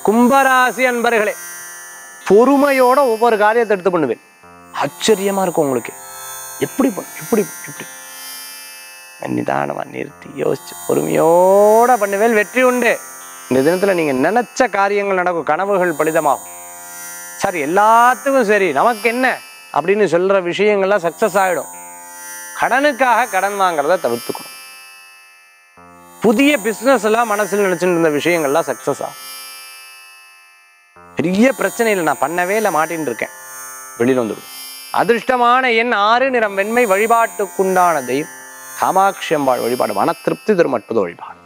கும்பராசி அன்பர்களே பொறுமையோட ஒவ்வொரு காரியத்தை எடுத்து பண்ணுவேன் ஆச்சரியமா இருக்கும் உங்களுக்கு எப்படி பண்ண எப்படி எப்படி நிதானமா நிறுத்தி யோசிச்சு பொறுமையோட பண்ணுவேன் வெற்றி உண்டு இந்த தினத்துல நீங்க நினைச்ச காரியங்கள் நடக்கும் கனவுகள் பலிதமாகும் சார் எல்லாத்துக்கும் சரி நமக்கு என்ன அப்படின்னு சொல்ற விஷயங்கள்லாம் சக்சஸ் ஆயிடும் கடனுக்காக கடன் வாங்குறத தவிர்த்துக்கணும் புதிய பிசினஸ் எல்லாம் மனசுல நினைச்சுட்டு இருந்த விஷயங்கள்லாம் சக்சஸ் ஆகும் பெரிய பிரச்சனை இல்லை நான் பண்ணவே இல்லை மாட்டின்னு இருக்கேன் வெளியில் வந்துடும் அதிர்ஷ்டமான எண் ஆறு நிறம் வெண்மை வழிபாட்டுக்குண்டான தெய்வம் காமாட்சி அம்பாள் வழிபாடு மன திருப்தி தரும் அற்புத வழிபாடு